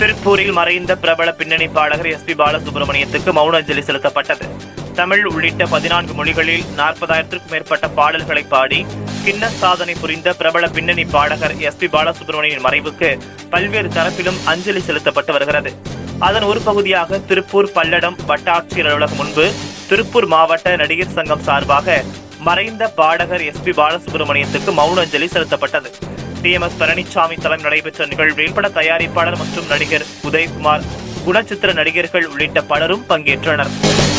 திருப்பூரில் மறைந்த பிரபல பின்னணி பாடகர் எஸ் பி பாலசுப்ரமணியத்துக்கு மௌன அஞ்சலி செலுத்தப்பட்டது தமிழ் உள்ளிட்ட பதினான்கு மொழிகளில் நாற்பதாயிரத்திற்கும் மேற்பட்ட பாடல்களை பாடி கின்ன சாதனை புரிந்த பிரபல பின்னணி பாடகர் எஸ் பி பாலசுப்ரமணியன் மறைவுக்கு பல்வேறு தரப்பிலும் அஞ்சலி செலுத்தப்பட்டு வருகிறது அதன் ஒரு பகுதியாக திருப்பூர் பல்லடம் வட்டாட்சியர் அலுவலகம் முன்பு திருப்பூர் மாவட்ட நடிகர் சங்கம் சார்பாக மறைந்த பாடகர் எஸ் பி பாலசுப்ரமணியத்துக்கு மௌன அஞ்சலி செலுத்தப்பட்டது டி எம் எஸ் பழனிசாமி தலைமை நடைபெற்ற நிகழ்வில் பட தயாரிப்பாளர் மற்றும் நடிகர் உதயகுமார் குணச்சித்திர நடிகர்கள் உள்ளிட்ட பலரும் பங்கேற்றனர்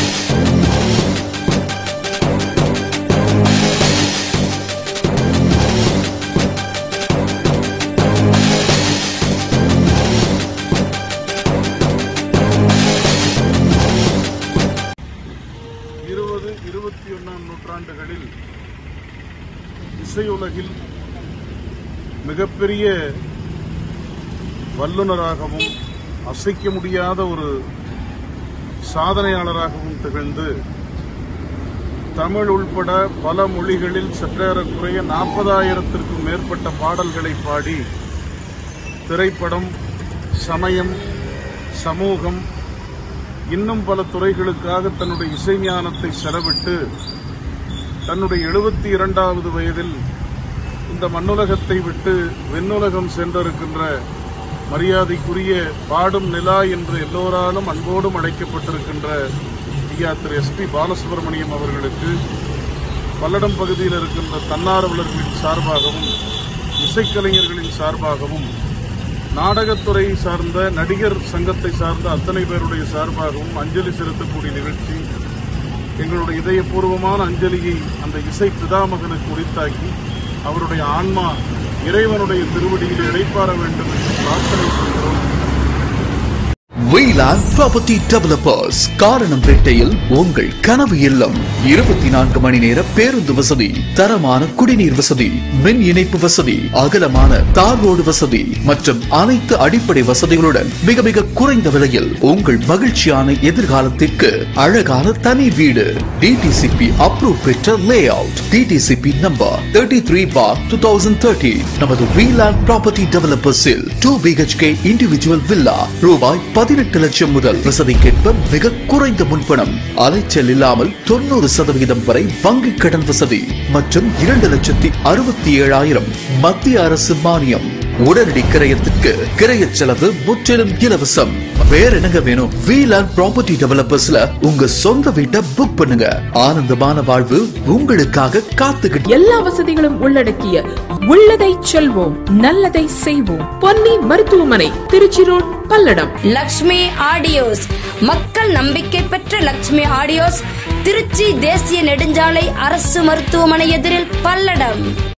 இருபது இருபத்தி ஒன்னாம் நூற்றாண்டுகளில் இசையுலகில் மிகப்பெரிய வல்லுநராகவும் அசைக்க முடியாத ஒரு சாதனையாளராகவும் திகழ்ந்து தமிழ் உள்பட பல மொழிகளில் சற்றேறக்குறைய நாற்பதாயிரத்திற்கும் மேற்பட்ட பாடல்களை பாடி திரைப்படம் சமயம் சமூகம் இன்னும் பல துறைகளுக்காக தன்னுடைய இசைஞானத்தை செலவிட்டு தன்னுடைய எழுபத்தி இரண்டாவது வயதில் இந்த மண்ணுலகத்தை விட்டு விண்ணுலகம் சென்றிருக்கின்ற மரியாதைக்குரிய பாடும் நிலா என்று எல்லோராலும் அன்போடும் அழைக்கப்பட்டிருக்கின்ற ஐயா திரு எஸ் பி பாலசுப்ரமணியம் அவர்களுக்கு பல்லடம் பகுதியில் இருக்கின்ற தன்னார்வலர்களின் சார்பாகவும் இசைக்கலைஞர்களின் சார்பாகவும் நாடகத்துறை சார்ந்த நடிகர் சங்கத்தை சார்ந்த அத்தனை பேருடைய சார்பாகவும் அஞ்சலி செலுத்தக்கூடிய நிகழ்ச்சி எங்களுடைய இதயபூர்வமான அஞ்சலியை அந்த இசை பிதாமகனுக்கு உரித்தாக்கி அவருடைய ஆன்மா இறைவனுடைய திருவடியில் இடைப்பாற வேண்டும் என்று பிரார்த்தனை செய்கிறோம் வீலாண்ட் ப்ராப்பர்ட்டி டெவலப்பர்ஸ் காரணம்பேட்டையில் உங்கள் கனவு இல்லம் இருபத்தி நான்கு மணி நேர பேருந்து வசதி தரமான குடிநீர் வசதி மின் இணைப்பு வசதி அகலமான தார் ரோடு வசதி மற்றும் அனைத்து அடிப்படை வசதிகளுடன் மிக மிக குறைந்த விலையில் உங்கள் மகிழ்ச்சியான எதிர்காலத்திற்கு அழகான தனி வீடு டிடிசிபி அப்ரூவ் பெற்ற layout DTCP number thirty three bar two thousand thirty நமது வீலாண்ட் ப்ராப்பர்ட்டி டெவலப்பர்ஸில் டூ பிஹெச்கே இண்டிவிஜுவல் வில்லா ரூபாய் பதினெட்டு லட்சம் முதல் வசதிக்கேற்ப மிக குறைந்த முன்பணம் அலைச்சல் இல்லாமல் தொண்ணூறு சதவிகிதம் வரை வங்கி கடன் வசதி மற்றும் இரண்டு லட்சத்தி அறுபத்தி ஏழாயிரம் மத்திய அரசு மானியம் உடனடி கிரயத்திற்கு கிரய செலவு முற்றிலும் இலவசம் வேற என்னங்க வேணும் வீலாண்ட் ப்ராப்பர்ட்டி டெவலப்பர்ஸ்ல உங்க சொந்த வீட்டை புக் பண்ணுங்க ஆனந்தமான வாழ்வு உங்களுக்காக காத்துக்கிட்டு எல்லா வசதிகளும் உள்ளடக்கிய உள்ளதை செல்வோம் நல்லதை செய்வோம் பொன்னி மருத்துவமனை திருச்சி ரோட் பல்லடம் லக்ஷ்மி ஆடியோஸ் மக்கள் நம்பிக்கை பெற்ற லக்ஷ்மி ஆடியோஸ் திருச்சி தேசிய நெடுஞ்சாலை அரசு மருத்துவமனை எதிரில் பல்லடம்